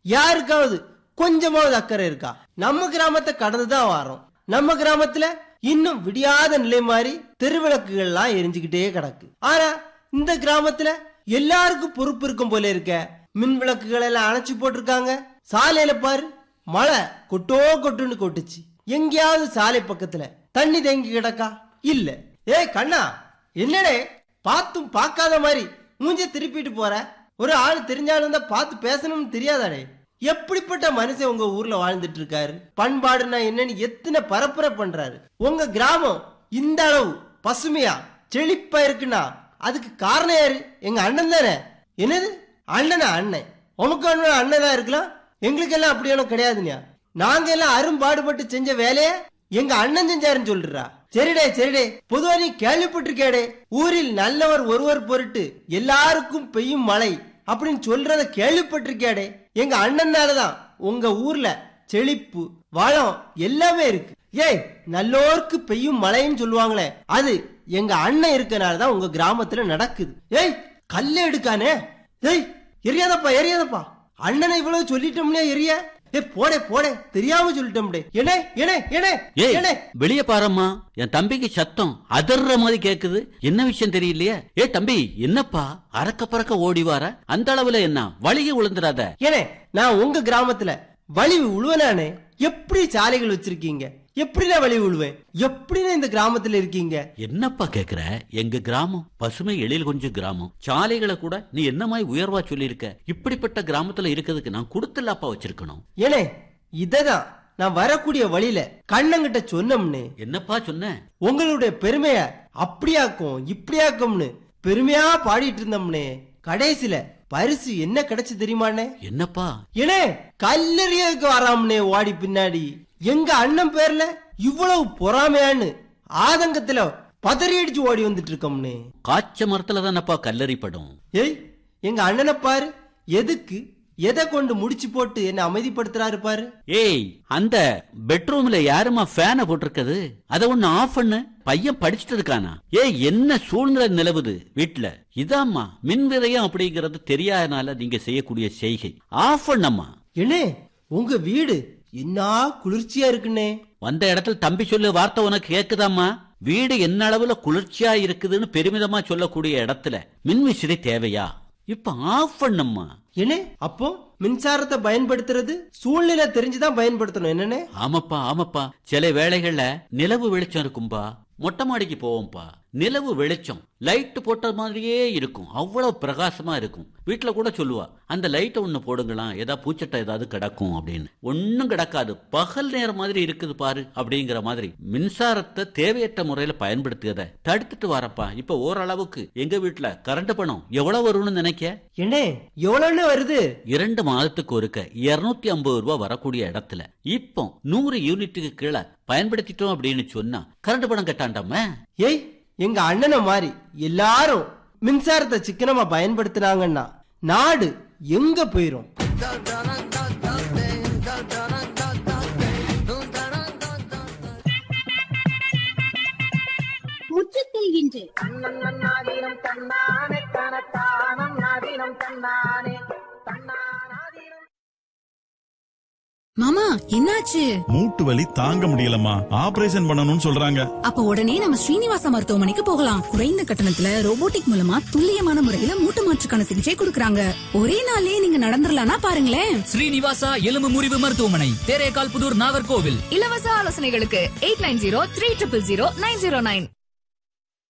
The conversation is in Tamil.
யாருக்காவது கொஞ்சமாவது அக்கறை இருக்கா நம்ம கிராமத்தை கடந்து தான் வரோம் நம்ம கிராமத்துல இன்னும் விடியாத நிலை மாதிரி தெருவிளக்குகள்லாம் எரிஞ்சுக்கிட்டே கிடக்கு ஆனா இந்த கிராமத்துல எல்லாருக்கும் பொறுப்பு இருக்கும் போல இருக்க மின் விளக்குகள் எல்லாம் அணைச்சு போட்டிருக்காங்க சாலையில பாரு மழை கொட்டோ கொட்டுன்னு கொட்டுச்சு எங்கேயாவது சாலை பக்கத்துல தண்ணி தேங்கி கிடக்கா இல்ல ஏய் கண்ணா என்னடே பார்த்தும் பார்க்காத மாதிரி மூஞ்ச திருப்பிட்டு போற ஒரு ஆள் தெரிஞ்சாலும் தான் பார்த்து பேசணும்னு தெரியாதாடே எப்படிப்பட்ட மனுஷன் உங்க ஊர்ல வாழ்ந்துட்டு இருக்காரு பண்பாடுனா என்னன்னு எத்தனை பரப்புரை பண்றாரு உங்க கிராமம் இந்த அளவு பசுமையா செழிப்பா இருக்குன்னா அதுக்கு காரணம் யாரு எங்க அண்ணன் தானே என்னது அண்ணனா அண்ணன் உனக்கு அண்ணன் அண்ணனா இருக்கலாம் எங்களுக்கு எல்லாம் அப்படி ஒன்றும் கிடையாது냐 நாங்க எல்லாம் அரும்பாடுபட்டு செஞ்ச வேலைய எங்க அண்ணன் செஞ்சாருன்னு சொல்றா சரிடே சரிடே பொதுவா நீ கேள்விப்பட்டிருக்கேடே ஊரில் நல்லவர் ஒருவர் பொருட்டு எல்லாருக்கும் பெய்யும் மழை அப்படின்னு சொல்றத கேள்விப்பட்டிருக்கேடே எங்க அண்ணனாலதான் உங்க ஊர்ல செழிப்பு வளம் எல்லாமே இருக்கு ஏய் நல்லோருக்கு பெய்யும் மழைன்னு சொல்லுவாங்களே அது எங்க அண்ணன் இருக்கனாலதான் உங்க கிராமத்துல நடக்குது ஏய் கல்ல எடுக்கானே ஏய் எரியாதப்பா எரியாதப்பா அண்ணனை இவ்வளவு சொல்லிட்டோம்னே எரிய ஏய் போடே போடே தெரியாம சொல்லிட்டோம்டே ஏனே ஏனே ஏனே ஏய் ஏனே வெளிய பாரம்மா என் தம்பிக்கு சத்தம் அதர்ற மாதிரி கேக்குது என்ன விஷயம் தெரியலையே ஏ தம்பி என்னப்பா அறக்க பறக்க ஓடி வார அந்த அளவுல என்ன வழிய விழுந்துடாத ஏனே நான் உங்க கிராமத்துல வலிவு உழுவனானே எப்படி சாலைகள் வச்சிருக்கீங்க எப்படி நான் வலிவு உழுவேன் எப்படின்னு இந்த கிராமத்துல இருக்கீங்க என்னப்பா கேக்குற எங்க கிராமம் பசுமை எழில் கொஞ்சம் கிராமம் சாலைகளை கூட நீ என்ன மாதிரி உயர்வா சொல்லியிருக்க இப்படிப்பட்ட கிராமத்துல இருக்கிறதுக்கு நான் கொடுத்துலாப்பா வச்சிருக்கணும் ஏனே இததான் நான் வரக்கூடிய வழியில கண்ணங்கிட்ட சொன்னோம்னு என்னப்பா சொன்ன உங்களுடைய பெருமைய அப்படியாக்கும் இப்படியாக்கும்னு பெருமையா பாடிட்டு இருந்தோம்னே கடைசியில பரிசு என்ன கிடைச்சு தெரியுமாண்ணே என்னப்பா ஏனே கல்லறியதுக்கு வராமனே ஓடி பின்னாடி எங்க அண்ணன் பேர்ல இவ்வளவு பொறாமையான்னு ஆதங்கத்துல பதறி அடிச்சு ஓடி வந்துட்டு இருக்கோம்னே காய்ச்ச மரத்துல தானப்பா கல்லறி படும் ஏய் எங்க அண்ணனை பாரு எதுக்கு எதை கொண்டு முடிச்சு போட்டு என்ன அமைதிப்படுத்துறாரு பாரு ஏய் அந்த பெட்ரூம்ல யாருமா ஃபேனை போட்டிருக்குது அத ஒண்ணு ஆஃப் பண்ணு பையன் படிச்சுட்டு இருக்கானா ஏய் என்ன சூழ்நிலை நிலவுது வீட்ல இதாம்மா மின் விரயம் அப்படிங்கறது தெரியாதனால நீங்க செய்யக்கூடிய செய்கை ஆஃப் பண்ணம்மா என்னே உங்க வீடு என்ன குளிர்ச்சியா இருக்குன்னே வந்த இடத்துல தம்பி சொல்லு வார்த்தை உனக்கு கேக்குதாம்மா வீடு என்ன அளவுல குளிர்ச்சியா இருக்குதுன்னு பெருமிதமா சொல்லக்கூடிய இடத்துல மின்விசிறி தேவையா இப்ப ஆஃப் பண்ணம்மா என்னே அப்போ மின்சாரத்தை பயன்படுத்துறது சூழ்நிலை தெரிஞ்சுதான் பயன்படுத்தணும் என்னன்னே ஆமாப்பா ஆமாப்பா சில வேளைகள்ல நிலவு வெளிச்சம் இருக்கும்பா மொட்டை மாடிக்கு போவோம்ப்பா நிலவு வெளிச்சம் லைட் போட்ட மாதிரியே இருக்கும் அவ்வளவு பிரகாசமா இருக்கும் வீட்டுல கூட சொல்லுவா அந்த லைட்டை ஒண்ணு போடுங்களாம் ஏதா பூச்சட்டை ஏதாவது கிடக்கும் அப்படின்னு ஒன்னும் கிடக்காது பகல் நேரம் மாதிரி இருக்குது பாரு அப்படிங்கிற மாதிரி மின்சாரத்தை தேவையற்ற முறையில பயன்படுத்துறத தடுத்துட்டு வரப்பா இப்ப ஓரளவுக்கு எங்க வீட்டுல கரண்ட் பணம் எவ்வளவு வரும்னு நினைக்க என்னே எவ்வளவுன்னு வருது இரண்டு மாதத்துக்கு ஒருக்க இருநூத்தி ஐம்பது ரூபாய் வரக்கூடிய இடத்துல இப்போ நூறு யூனிட்டுக்கு கீழே பயன்படுத்திட்டோம் அப்படின்னு சொன்னா கரண்ட் பணம் கட்டாண்டாம ஏய் எங்க அண்ணனை மாதிரி எல்லாரும் மின்சாரத்தை சிக்கனமா பயன்படுத்தினாங்கன்னா நாடு எங்க போயிரும் முற்றத்தில் இன்று தன்னாதீனம் தன்னானே தனத்தானம் நாதீனம் தன்னானே தன்னானாதீனம் மாமா என்னாச்சு மூட்டு வலி தாங்க முடியலம்மா ஆபரேஷன் பண்ணணும்னு சொல்றாங்க அப்ப உடனே நம்ம ஸ்ரீனிவாச மருத்துவமனைக்கு போகலாம் குறைந்த கட்டணத்துல ரோபோட்டிக் மூலமா துல்லியமான முறையில மூட்டு மாற்றுக்கான சிகிச்சை கொடுக்கறாங்க ஒரே நாள்லயே நீங்க நடந்துடலாம்னா பாருங்களேன் ஸ்ரீனிவாசா எலும்பு முறிவு மருத்துவமனை தேரேகால் புதூர் நாகர்கோவில் இலவச ஆலோசனைகளுக்கு eight nine zero three triple zero nine zero nine